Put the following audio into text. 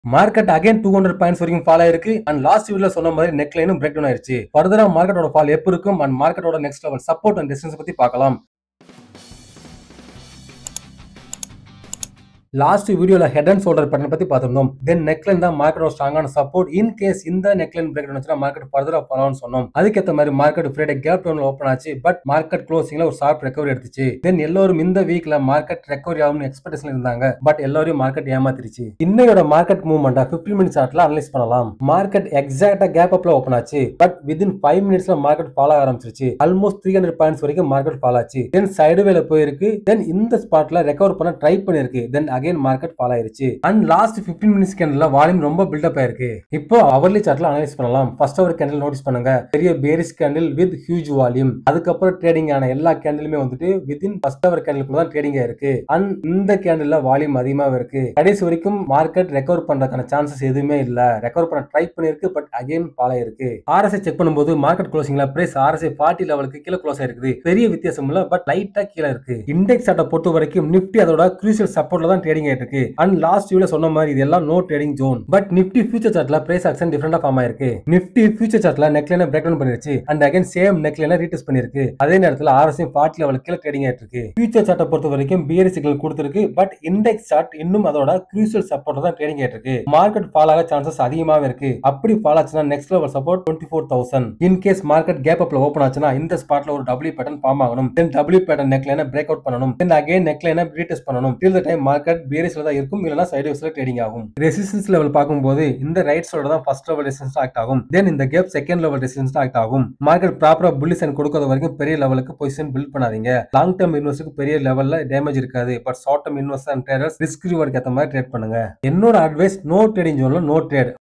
market again two hundred points வரைக்கும் fall ஆயிருக்கு and last வீடியோல சொன்ன மாதிரி நெக் லைனும் பிரேக் டவுன் ஆயிருச்சு ஃபர்தரா மார்க்கெட்டோட ஃபால் எப்போ இருக்கும் அண்ட் மார்க்கெட்டோட next level support and distance பத்தி பார்க்கலாம் லாஸ்ட் வீடியோல ஹெட் அண்ட் ஷோல்டர் பேட்டர்ன் பத்தி பார்த்திருந்தோம் தென் நெக்லைன் தான் மார்க்கெட்டோட ஸ்ட்ராங்கான சப்போர்ட் இன் கேஸ் இந்த நெக்லைன் பிரேக் டவுன் மார்க்கெட் ஃபர்தரா பரவான்னு சொன்னோம் அதுக்கேற்ற மாதிரி மார்க்கெட் ஃப்ரைடே கேப் டவுன்ல ஓப்பன் ஆச்சு பட் மார்க்கெட் க்ளோசிங்ல ஒரு ஷார்ப் ரெக்கவரி எடுத்துச்சு தென் எல்லாரும் இந்த வீக்ல மார்க்கெட் ரெக்கவரி ஆகும்னு எக்ஸ்பெக்டேஷன் இருந்தாங்க பட் எல்லாரையும் மார்க்கெட் ஏமாத்திருச்சு இன்னையோட மார்க்கெட் மூவ்மெண்ட்டா 15 மினிட்ஸ் சார்ட்ல அனலைஸ் பண்ணலாம் மார்க்கெட் எக்ஸாக்டா கேப் அப்ல ஓப்பன் ஆச்சு பட் வித்தின் ஃபைவ் மினிட்ஸ்ல மார்க்கெட் ஃபாலோ ஆரம்பிச்சிருச்சு ஆல்மோஸ்ட் த்ரீ ஹண்ட்ரட் பாயிண்ட்ஸ் வரைக்கும் மார்க்கெட் ஃபால் ஆச்சு தென் சைடு வேல போயிருக்கு தென் இந்த ஸ்பாட்ல ரெக்கவர் பண்ண ட்ரை பண்ணிருக்கு தென் அகைன் மார்க்கெட் ஃபால் ஆயிருச்சு and last 15 minutes candle volume ரொம்ப பில்டப் ஆயிருக்கு இப்போ அவர்லி சார்ட்ல அனலைஸ் பண்ணலாம் ஃபர்ஸ்ட் அவர் கேண்டில் நோட்டீஸ் பண்ணுங்க பெரிய bearish candle with huge volume அதுக்கப்புறம் ட்ரேடிங் ஆன எல்லா கேண்டிலுமே வந்துட்டு வித்தின் ஃபர்ஸ்ட் அவர் கேண்டிலுக்குள்ள தான் ட்ரேடிங் ஆயிருக்கு அண்ட் இந்த கேண்டில்ல வால்யூம் அதிகமாக இருக்கு கடைசி வரைக்கும் மார்க்கெட் ரெக்கவர் பண்றதுக்கான சான்சஸ் எதுவுமே இல்ல ரெக்கவர் பண்ண ட்ரை பண்ணிருக்கு பட் அகைன் ஃபால் ஆயிருக்கு ஆர்எஸ்ஐ செக் பண்ணும்போது மார்க்கெட் க்ளோசிங்ல பிரைஸ் ஆர்எஸ்ஐ ஃபார்ட்டி லெவலுக்கு கீழே க்ளோஸ் ஆயிருக்குது பெரிய வித்தியாசம் இல்ல பட் லைட்டா கீழே இருக்கு இண்டெக்ஸ் சார்ட்டை பொறுத்த வரைக்கும் நிப்டி அதோட கிரூசியல் சப்போர்ட்ல தான் ட்ரேடிங் ஆயிட்டு இருக்கு அண்ட் லாஸ்ட் வீடியோ சொன்ன மாதிரி இதெல்லாம் no trading zone but Nifty future சார்ட்ல பிரைஸ் ஆக்ஷன் டிஃபரெண்டா ஃபார்ம் ஆயிருக்கு நிப்டி ஃபியூச்சர் சார்ட்ல நெக்லைன பிரேக் டவுன் பண்ணிருச்சு அண்ட் அகைன் சேம் நெக்லைன ரீடெஸ்ட் பண்ணிருக்கு அதே நேரத்தில் ஆர்எஸ்ஐ ஃபார்ட்டி லெவலுக்கு கீழே ட்ரேடிங் ஆயிட்டு இருக்கு ஃபியூச்சர் சார்ட்டை பொறுத்த வரைக்கும் பியர் சிக்னல் கொடுத்திருக்கு பட் இண்டெக்ஸ் சார்ட் இன்னும் அதோட கிரூசியல் சப்போர்ட் தான் ட்ரேடிங் ஆயிட்டு இருக்கு மார்க்கெட் ஃபால் ஆக சான்சஸ் அதிகமாவே இருக்கு அப்படி ஃபால் ஆச்சுன்னா next level support twenty four thousand in case market gap அப்ல ஓப்பன் ஆச்சுன்னா இந்த ஸ்பாட்ல ஒரு டபிள்யூ பேட்டர்ன் ஃபார்ம் ஆகணும் தென் டபிள்யூ பேட்டர்ன் நெக்லைன பிரேக் அவுட் பண்ணணும் தென் அகைன் நெக்லைன ரீடெஸ்ட் பண்ணணும் டில் த டைம் மார்க்கெட் பியரிஸ்ல தான் இருக்கும் இல்லைன்னா சைடுவேஸ்ல ட்ரேடிங் ஆகும் ரெசிஸ்டன்ஸ் லெவல் பார்க்கும்போது இந்த ரைட் சைடு தான் ஃபர்ஸ்ட் லெவல் ரெசிஸ்டன்ஸ் ஆக்ட் ஆகும் தென் இந்த gap second level resistance act ஆகும் மார்க்கெட் ப்ராப்பரா புல்லிஸ் அண்ட் கொடுக்காத வரைக்கும் பெரிய லெவலுக்கு பொசிஷன் பில்ட் பண்ணாதீங்க லாங் டர்ம் இன்வெஸ்ட்டுக்கு பெரிய லெவல்ல டேமேஜ் இருக்காது but short term invest and traders risk reward ஏற்ற மாதிரி ட்ரேட் பண்ணுங்க என்னோட அட்வைஸ் நோ ட்ரேடிங் ஜோன்ல நோ ட்ரேட்